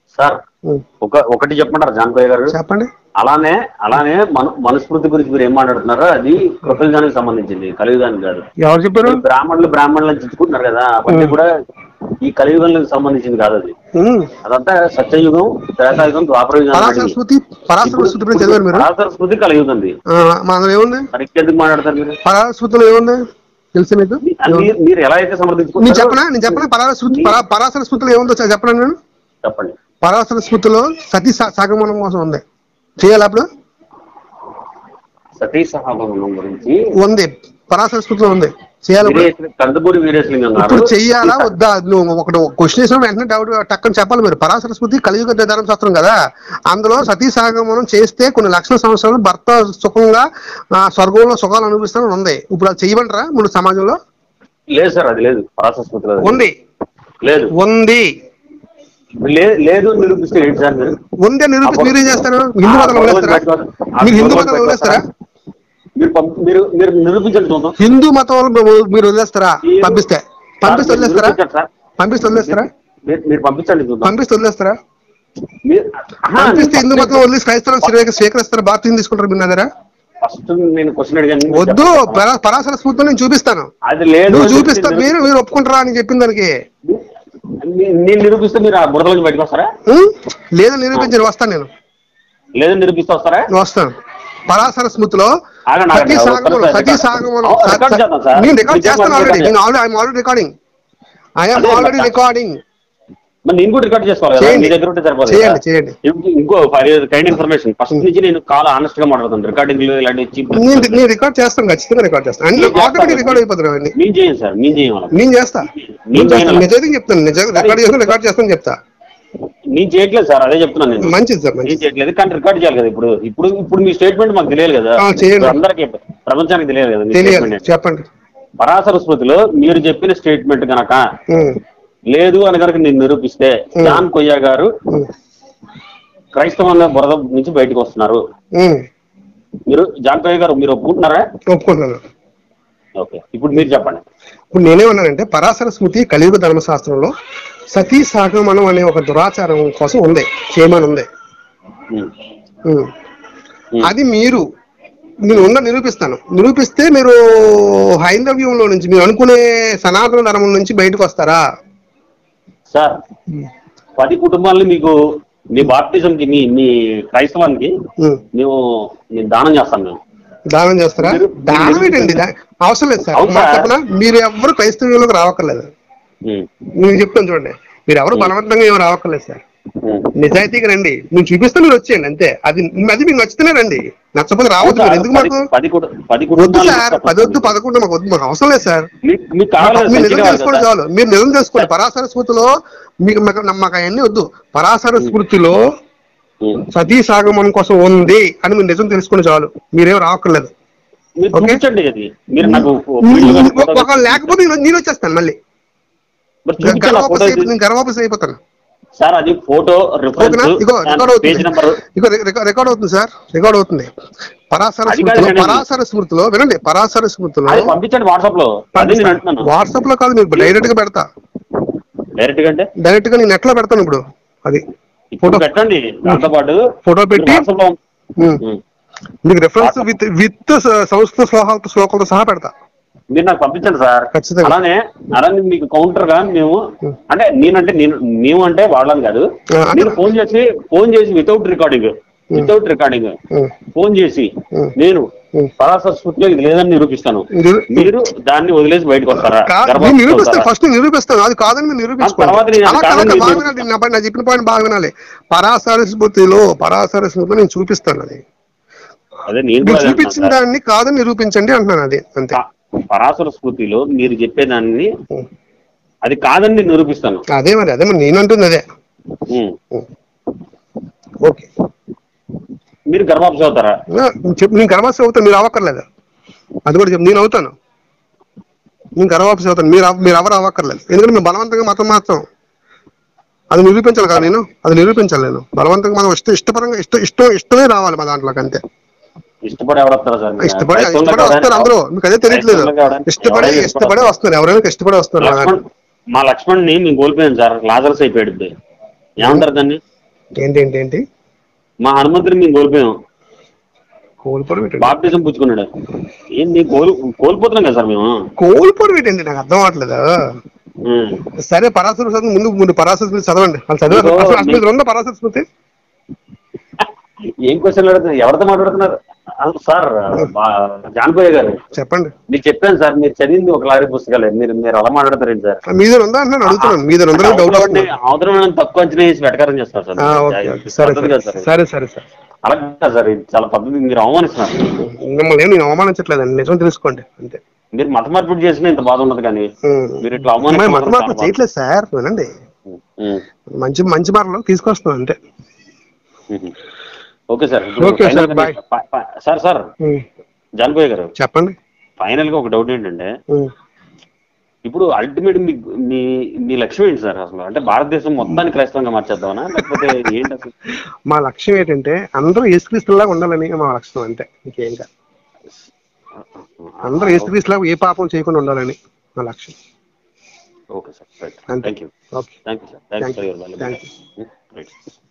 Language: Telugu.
సార్ ఉం. ఒక ఒకటి చెప్పమంటారు జాన్కోయ్య గారు చెప్పండి అలానే అలానే మన మనుస్మృతి గురించి మీరు ఏం మాట్లాడుతున్నారో అది కృతజ్ఞానికి సంబంధించింది కలియుగానికి కాదు ఎవరు చెప్పారు ఈ బ్రాహ్మణులు బ్రాహ్మణులను చుట్టుకుంటున్నారు కదా అవన్నీ కూడా ఈ కలియుగానికి సంబంధించింది కాదు అది ఉం. అదంతా సత్యయుగం త్రేతాయుగం ద్వాపరయుగం పరాశర స్మృతి పరాశర స్మృతి గురించి చదివారు మీరు పరాశర స్మృతి కలియుగంది ఆ, మా అందులో ఏముంది మరి ఎందుకు మాట్లాడతారు మీరు పరాశర స్మృతిలో ఏముంది తెలుసు మీకు అది మీరు- మీరు ఎలా అయితే నేను సమర్థించుకుంటారో చెప్పనా నేను చెప్పనా పరాశర స్మృతి పరా- పరాశర స్మృతిలో ఏముందో చె- చెప్పనా నేను చెప్పండి పరాశర స్మృతిలో సతీ సా- సాగమనం కోసం ఉంది చేయాలి అప్పుడు సతీ సహగమనం గురించి ఉంది పరాశర స్మృతిలో ఉంది చేయాలి అప్పుడు వీరేశ- కందుకూరి వీరేశలింగం గారు ఇప్పుడు చెయ్యాలా వద్దా నువ్వు ఒకటి క్వశ్చన్ వేసిన వెంటనే డౌట్ టక్కని చెప్పాలి మీరు పరాశర స్మృతి కలియుగ ధర్మశాస్త్రం కదా అందులో సతీ సాగమనం చేస్తే కొన్ని లక్షల సంవత్సరాలు భర్త సుఖంగా ఆ, స్వర్గంలో సుఖాలు అనుభవిస్తానని ఉంది ఇప్పుడు అది చెయ్యమంటారా ముందు సమాజంలో లేదు సార్ అది లేదు పరాశర స్మృతిలో అది ఉంది లేదు ఉంది లే- లేదు అని నిరూపిస్తే ఏంటి సార్ మీరు ఉంది అని నిరూపిస్తే మీరు ఏం చేస్తారు హిందూ మతం వదిలేస్తారా మీరు హిందూ మతం వదిలేస్తారా మీరు పంప- మీరు మీరు నిరూపించండి చూద్దాం హిందూ మతం మీరు వదిలేస్తారా పంపిస్తే పంపిస్తే మీరు వదిలేస్తారా నిరూపించండి సార్. పంపిస్తే వదిలేస్తారా మీరు- మీరు పంపించండి చూద్దాం పంపిస్తే వదిలేస్తారా మీరు ఆహా, పంపిస్తే హిందూ మతం వదిలేసి క్రైస్తవం స్వీక- స్వీకరిస్తారా భారతీయం తీసుకుంటారు మీరు దగ్గర ఫస్ట్ నేను క్వశ్చన్ అడిగాను మీరు వద్దు చెప్పండి. పరా- పరాశర స్ఫూర్తిని నేను చూపిస్తాను అది లేదు నువ్వు అని చూపిస్తా చెప్తే మీరు మీరు ఒప్పుకుంటారా అని చెప్పిన దానికి నే- నేను నిరూపిస్తే మీరు ఆ బురదలోకి బయటకు వస్తారా ఉం? లేదని నిరూపించండి వస్తాను నేను లేదని నిరూపిస్తే వస్తారా నేను వస్తాను పరాశర స్మృతిలో ఆగండి, ఆగండి. సతీ సాగమనం ఒక్కసారి సతీ రికార్డ్ సాగమనం అవును, రికార్డ్ చేద్దాం సార్. నేను రికార్డ్ నిజం చేస్తాను రికార్డ్ ఆల్రెడీ చేద్దాం. నేను already I'm already recording I'm అదే ఆల్రెడీ మరి. రికార్డింగ్ మరి నేను కూడా రికార్డ్ చేసుకోవాలి కదా చేయండి. మీ దగ్గర ఉంటే సరిపోదు చేయండి, కదా? చేయండి. ఇంకో- ఇంకో కైండ్ ఇన్ఫర్మేషన్ ఫస్ట్ నుంచి నేను చాలా ఆనెస్ట్ గా మాట్లాడుతాను రికార్డింగ్ ఇలాంటి చీప్ నేను నేను రికార్డ్ చేస్తాను ఖచ్చితంగా రికార్డ్ చేస్తాను అన్ని మీరు చేస్తారు. ఆటోమేటిక్ రికార్డ్ అయిపోతున్నాయి అవన్నీ మేము చేయం సార్ మేము చేయం అలా నేను చేస్తా నేను నేను చేస్తాను చేయను. నిజంగా చెప్తాను నిజంగా రికార్డ్ చేస్తాను రికార్డ్ చేస్తాను చెప్తా నేను చేయట్లేదు సార్ అదే చెప్తున్నాను నేను మంచిది సార్ నేను మంచిది చేయట్లేదు కానీ రికార్డ్ చేయాలి కదా ఇప్పుడు ఇప్పుడు ఇప్పుడు మీ స్టేట్మెంట్ మాకు తెలియాలి కదా ఆ, చేయండి. ఇప్పుడు అందరికీ ప్రపంచానికి తెలియాలి కదా మీ తెలియాలి statement. చెప్పండి పరాశర స్మృతిలో మీరు చెప్పిన స్టేట్మెంట్ గనక ఉం. లేదు అని కనుక నేను నిరూపిస్తే ఉం. జాన్ కొయ్య గారు ఉం. క్రైస్తవ బురద నుంచి బయటకు వస్తున్నారు ఉం. మీరు జాన్ కొయ్య గారు మీరు ఒప్పుకుంటున్నారా ఒప్పుకుంటున్నాను ఓకే ఇప్పుడు మీరు చెప్పండి ఇప్పుడు నేనేమన్నానంటే పరాశర స్మృతి కలియుగ ధర్మశాస్త్రంలో సతీ సాగమనం అనే ఒక దురాచారం కోసం ఉంది చేయమని ఉంది ఉం. ఉం. ఉం. అది మీరు నేను ఉన్న నిరూపిస్తాను నిరూపిస్తే మీరు హైందవ్యంలో నుంచి మీరు అనుకునే సనాతన ధర్మం నుంచి బయటకు వస్తారా సార్ పది కుటుంబాలని మీకు మీ బాప్టిజంకి మీ మీ క్రైస్తవానికి ఉం. మేము నేను దానం చేస్తాను మేము దానం చేస్తారా మీరు- దానం ఏంటండి దా- అవసరం లేదు సార్ అవును మాట సార్. చెప్పనా మీరు ఎవరు క్రైస్తవ్యంలోకి రావక్కర్లేదు ఉం. నేను చెప్తాను చూడండి మీరు ఎవరు బలవంతంగా ఏమి రావక్కర్లేదు సార్ ఉం. నిజాయితీగా రండి నేను చూపిస్తాను మీరు వచ్చేయండి అంతే అది అది మీకు నచ్చితేనే రండి నచ్చకపోతే రావద్దు మీరు ఎందుకు పది మాకు పది కుట- పది వద్దు కుటుంబాలు సార్ పది వద్దు పదకొండు మాకు వద్దు మాకు అవసరం లేదు సార్ మీ- మీకు కావాలి మీరు సంఖ్య నిజం కావాలి తెలుసుకోండి కదా? చాలు మీరు నిజం తెలుసుకోండి పరాశర స్మృతిలో మీకు మాకు మాకు అవన్నీ వద్దు పరాశర స్మృతిలో ఉం. సతీ సాగమనం కోసం ఉంది అని మీరు నిజం తెలుసుకుని చాలు మీరేం రావక్కర్లేదు మీరు ఓకే. చూపించండి అది మీరు నాకు వీడియో కానీ ఫోటో ఒక లేకపోతే నేను- నేను వచ్చేస్తాను మళ్ళీ మరి చూపించండి ఆ గర్వాపస్ ఫోటో అయిపో- నేను గర్వాపస్ అయిపోతాను సార్ అది ఫోటో ఓకేనా రిఫరెన్స్ ఇగో రికార్డ్ అవుతుంది పేజ్ నెంబర్ ఇగో రిక- రికార్డ్ అవుతుంది సార్ రికార్డ్ అవుతుంది పరాశర అది స్మృతిలో కాదు, పరాశర స్మృతిలో వినండి పరాశర స్మృతిలో అది పంపించండి వాట్సాప్ లో అది నేను అంటున్నాను వాట్సాప్ లో కాదు మీకు డైరెక్ట్ గా పెడతా డైరెక్ట్ గా అంటే డైరెక్ట్ గా నేను నెట్ లో పెడతాను ఇప్పుడు అది ఇప్పుడు పెట్టండి దాంతో పాటు ఫోటో పెట్టి వాట్సాప్ లో ఉమ్. ఉం. మీకు రెఫరెన్స్ విత్ విత్ సంస్కృత శ్లోకాలతో శ్లోకాలతో సహా పెడతా మీరు నాకు పంపించండి సార్ ఖచ్చితంగా. అలానే అలానే మీకు కౌంటర్ గా మేము అంటే నేనంటే నేను మేము అంటే వాళ్ళని కాదు ఆ, అంటే- నేను ఫోన్ చేసి ఫోన్ చేసి వితౌట్ రికార్డింగ్ వితౌట్ రికార్డింగ్ ఉమ్. ఫోన్ చేసి ఉం. నేను ఉం. పరాశర స్మృతిలో ఇది లేదని నిరూపిస్తాను నిరూ- మీరు దాన్ని వదిలేసి బయటకు వస్తారా కా- గర్భవతి నేను నిరూపిస్తాను అవుతారా? ఫస్ట్ నిరూపిస్తాను అది కాదని మీరు నిరూపించుకోండి తర్వాత నేను అలా కాదు, కాదని అలా బాగా మీరు- వినాలి నా పై- నా చెప్పిన పాయింట్ బాగా వినాలి పరాశర స్మృతిలో పరాశర స్మృతిలో నేను చూపిస్తాను అది అదే నేను మీరు కూడా అదే చూపించిన అంటున్నాను దాన్ని కాదని నిరూపించండి అంటున్నాను అది అంతే సార్. ప- పరాశర స్మృతిలో మీరు చెప్పేదాన్ని ఉం. అది కాదని నేను నిరూపిస్తాను అదే మరి అదే మరి నేను అంటుంది అదే ఉం. ఉం. ఓకే మీరు గర్భాప్స్ అవుతారా ఆ, చెప్పు నేను గర్వాసి అవుతాను మీరు అవ్వక్కర్లేదు అది కూడా చెప్పు నేను అవుతాను నేను గర్వాసి అవుతాను మీరు అవ- మీరు ఎవరు అవ్వక్కర్లేదు ఎందుకంటే మేము బలవంతంగా మతం మాత్రం అది నిరూపించాలి కదా నేను అది నిరూపించాలి నేను బలవంతంగా మనం ఇష్ట ఇష్టపరంగా ఇష్ట ఇష్టం ఇష్టమే రావాలి మా దాంట్లోకి అంతే ఇష్టపడి ఎవరు వస్తారా సార్ ఇష్టపడి క్రైస్తవులకు ఇష్టపడి వస్తారు ఎవరైనా- అందరూ మీకు అదే తెలియట్లేదు క్రైస్తవులకు ఎవరైనా- ఇష్టపడి ఎవరైనా ఇష్టపడే వస్తున్నారు ఎవరైనా ఇష్టపడి వస్తున్నారు లక్ష్మణ్ మా లక్ష్మణ్ ని మేము కోల్పోయాం సార్ లాజరస్ అయిపోయాడు ఇప్పుడు. ఏమంటారు దాన్ని ఏంటి ఏంటి ఏంటి మా హనుమంతుని మేము కోల్పోయాం కోల్పోవడం ఏంటండి బాప్టిజం పుచ్చుకున్నాడు ఏంటి కోల్ కోల్పోతున్నాం కదా సార్ మేము కోల్పోవడం ఏంటండి నాకు అర్థం అవ్వట్లేదు ఉం. సరే పరాశర స్మృతి ముందు ముందు పరాశర స్మృతి చదవండి వాళ్ళు చదివారు ఇదిగో అసలు అసలు మీ- ఇది ఉందా పరాశర స్మృతి ఏం క్వశ్చన్ అడుగుతున్నారు ఎవరితో మాట్లాడుతున్నారు అసలు సార్ బా- జాన్పోయ్ గారు చెప్పండి మీకు చెప్పాను సార్ మీరు చదివింది ఒక లారీ పుస్తకాలే మీరు మీరు అలా మాట్లాడతారేంటి సార్ మీద ఉందా అంటే నేను అడుగుతున్నాను మీద ఉందా డౌట్ అవతల అవుతుంది అవతల వాళ్ళని తక్కువ అంచనా వేసి వెటకారం చేస్తారు సార్ ఆ, ఓకే ఓకే సరే పద్ధతి కాదు సరే సార్ సరే సరే సార్ అలా కాదు సార్ ఇది చాలా పద్ధతి మీరు అవమానిస్తున్నారు మిమ్మల్ని ఏం నేను అవమానించట్లేదండి నిజం తెలుసుకోండి అంతే మీరు మత మార్పిడి చేసినా ఇంత బాధ ఉండదు కానీ ఉం. మీరు ఇట్లా అమ్మాయి అవమానిస్తున్నారు మత మార్పు చాలా చేయట్లేదు సార్ వినండి బాధ. ఉం. మంచి మంచి మార్లో తీసుకొస్తున్నాం అంతే ఉం. ఓకే సార్ ఇప్పుడు ఓకే సార్, ఫైనల్ గా బాయ్. ప- ప- సార్ సార్ ఉం. జాన్పోయ్ గారు చెప్పండి ఫైనల్ గా ఒక డౌట్ ఏంటంటే ఉం. ఇప్పుడు అల్టిమేట్ మీ మీ మీ లక్ష్యం ఏంటి సార్ అసలు అంటే భారతదేశం మొత్తాన్ని క్రైస్తవంగా మార్చేద్దామనా లేకపోతే ఏంటి అసలు మా లక్ష్యం ఏంటంటే అందరూ యేసుక్రీస్తులాగా ఉండాలని మా లక్ష్యం అంతే ఇంకేం కాదు అందరూ యేసుక్రీస్తులాగా ఏ పాపం చేయకుండా ఉండాలని మా లక్ష్యం ఓకే సార్ రైట్ అంతే thank you okay thank you sir thank you Thank for you. Your Thank right